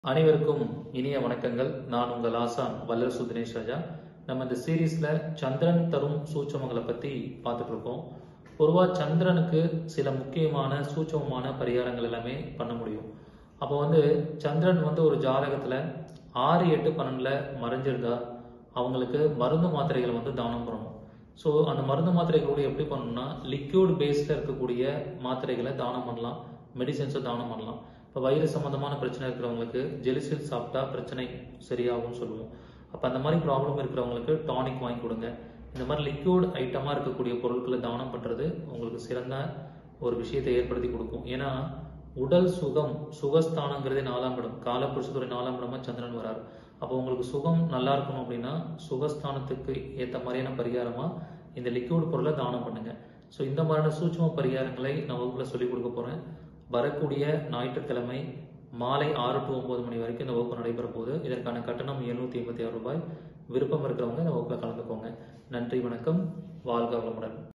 அனைவருக்கும் இனிய வணக்கங்கள் நான் உங்கள் ஆசான் வல்லர் சுதினேஷ் ராஜா நம்ம இந்த சீரீஸ்ல சந்திரன் தரும் சூட்சமங்களை பத்தி பார்த்துட்டு இருக்கோம் பொதுவா சந்திரனுக்கு சில முக்கியமான சூட்சமமான பரிகாரங்கள் எல்லாமே பண்ண முடியும் அப்போ வந்து சந்திரன் வந்து ஒரு ஜாதகத்துல ஆறு எட்டு பன்னெண்டுல மறைஞ்சிருந்தா அவங்களுக்கு மருந்து மாத்திரைகளை வந்து தானம் பண்ணணும் ஸோ அந்த மருந்து மாத்திரைகளோட எப்படி பண்ணணும்னா லிக்யூட் பேஸ்ல இருக்கக்கூடிய மாத்திரைகளை தானம் பண்ணலாம் மெடிசன்ஸை தானம் பண்ணலாம் இப்போ வயிறு சம்மந்தமான பிரச்சனை இருக்கிறவங்களுக்கு ஜெலிசில் சாப்பிட்டா பிரச்சனை சரியாகும்னு சொல்லுவோம் அப்போ அந்த மாதிரி ப்ராப்ளம் இருக்கிறவங்களுக்கு டானிக் வாங்கி கொடுங்க இந்த மாதிரி லிக்யூட் ஐட்டமாக இருக்கக்கூடிய பொருட்களை தானம் பண்ணுறது உங்களுக்கு சிறந்த ஒரு விஷயத்தை ஏற்படுத்தி கொடுக்கும் ஏன்னா உடல் சுகம் சுகஸ்தானங்கிறதே நாலாம் இடம் காலப்புருஷத்துறை நாலாம் இடமா சந்திரன் வராரு அப்போ உங்களுக்கு சுகம் நல்லா இருக்கணும் அப்படின்னா சுகஸ்தானத்துக்கு ஏற்ற மாதிரியான பரிகாரமா இந்த லிக்யூட் பொருளை தானம் பண்ணுங்க ஸோ இந்த மாதிரியான சூட்சும பரிகாரங்களை நான் வகுப்புல சொல்லிக் கொடுக்க போறேன் வரக்கூடிய ஞாயிற்றுக்கிழமை மாலை ஆறு டு ஒன்பது மணி வரைக்கும் இந்த வகுப்பு நடைபெற போகுது இதற்கான கட்டணம் எழுநூத்தி எண்பத்தி ஆறு ரூபாய் விருப்பம் இருக்கிறவங்க இந்த வகுப்புல கலந்துக்கோங்க நன்றி வணக்கம் வாழ்க வளமுடன்